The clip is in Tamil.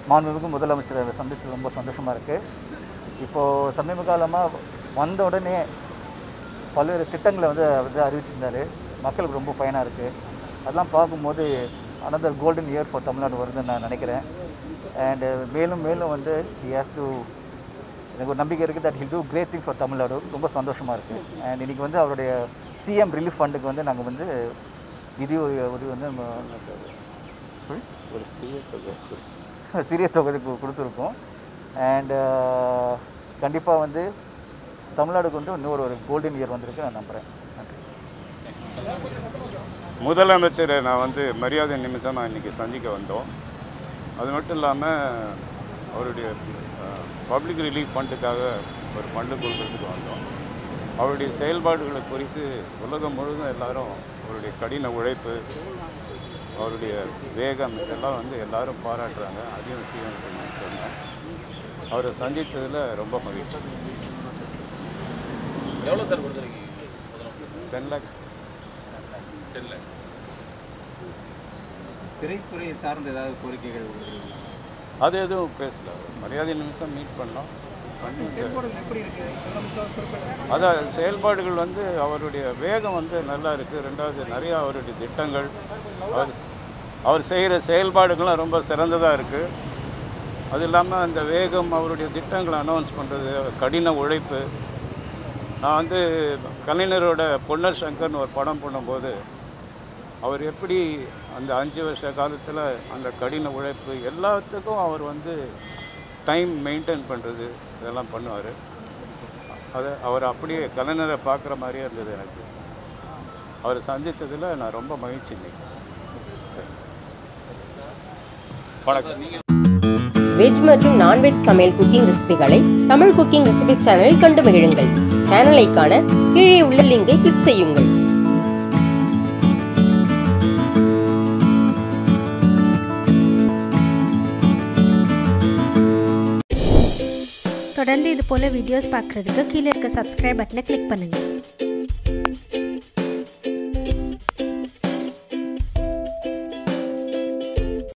மாண்புமிகு முதலமைச்சரை சந்திச்சது ரொம்ப சந்தோஷமாக இருக்குது இப்போது சமீப காலமாக வந்த உடனே பல்வேறு திட்டங்களை வந்து வந்து அறிவிச்சிருந்தாரு மக்களுக்கு ரொம்ப பயனாக இருக்குது அதெல்லாம் பார்க்கும்போது another golden year for Tamil Nadu வருதுன்னு நான் நினைக்கிறேன் அண்டு மேலும் மேலும் வந்து he has to எனக்கு ஒரு நம்பிக்கை இருக்குது that will do great things for Tamil Nadu ரொம்ப சந்தோஷமாக இருக்குது அண்ட் இன்றைக்கி வந்து அவருடைய சிஎம் ரிலீஃப் ஃபண்டுக்கு வந்து நாங்கள் வந்து நிதி உதவி உதவி வந்து நம்ம sorry? ஒரு சிறிய தொகை சிறிய தொகை கு- கொடுத்துருக்கோம் அண்ட் கண்டிப்பாக வந்து தமிழ்நாடுக்கு வந்து இன்னொரு ஒரு கோல்டன் இயர் வந்திருக்கு நான் நம்புகிறேன் நன்றி முதலமைச்சரை நான் வந்து மரியாதை நிமித்தமாக இன்றைக்கி சந்திக்க வந்தோம் அது மட்டும் இல்லாமல் அவருடைய பப்ளிக் ரிலீஃப் ஃபண்டுக்காக ஒரு ஃபண்டு கொடுக்கறதுக்கு வந்தோம் அவருடைய செயல்பாடுகளை குறித்து உலகம் முழுவதும் எல்லாரும் அவருடைய கடின உழைப்பு அவருடைய வேகம் இதெல்லாம் வந்து எல்லாரும் பாராட்டுறாங்க அதையும் விஷயம் சொன்னேன் அவரை சந்தித்ததில் ரொம்ப மகிழ்ச்சி எவ்வளோ சார் கொடுத்துருக்கீங்க டென் லேக்ஸ் தெரியல திரைத்துறை சார்ந்த ஏதாவது கோரிக்கைகள் கொடுக்குறீங்களா அது எதுவும் பேசல மரியாதை நிமிஷம் மீட் பண்ணோம் பண்ணி எப்படி இருக்கு அதான் செயல்பாடுகள் வந்து அவருடைய வேகம் வந்து நல்லா இருக்குது ரெண்டாவது நிறையா அவருடைய திட்டங்கள் அவர் அவர் செய்கிற செயல்பாடுகள்லாம் ரொம்ப சிறந்ததாக இருக்குது அது இல்லாமல் அந்த வேகம் அவருடைய திட்டங்களை அனௌன்ஸ் பண்ணுறது கடின உழைப்பு நான் வந்து கலைஞரோட பொன்னர் சங்கர்னு ஒரு படம் பண்ணும்போது அவர் எப்படி அந்த அஞ்சு வருஷ காலத்தில் அந்த கடின உழைப்பு எல்லாத்துக்கும் அவர் வந்து டைம் மெயின்டைன் பண்ணுறது இதெல்லாம் பண்ணுவார் அது அவர் அப்படியே கலைஞரை பார்க்குற மாதிரியே இருந்தது எனக்கு அவரை சந்தித்ததில் நான் ரொம்ப மகிழ்ச்சி இன்னைக்கு வணக்கம் வெஜ் மற்றும் நான்வெஜ் சமையல் குக்கிங் ரெசிபிகளை தமிழ் குக்கிங் ரெசிபி சேனலில் கண்டு மகிழுங்கள் சேனலை காண கீழே உள்ள லிங்கை கிளிக் செய்யுங்கள் தொடர்ந்து இது போல வீடியோஸ் பார்க்குறதுக்கு கீழே இருக்க சப்ஸ்கிரைப் பட்டனை கிளிக் பண்ணுங்கள்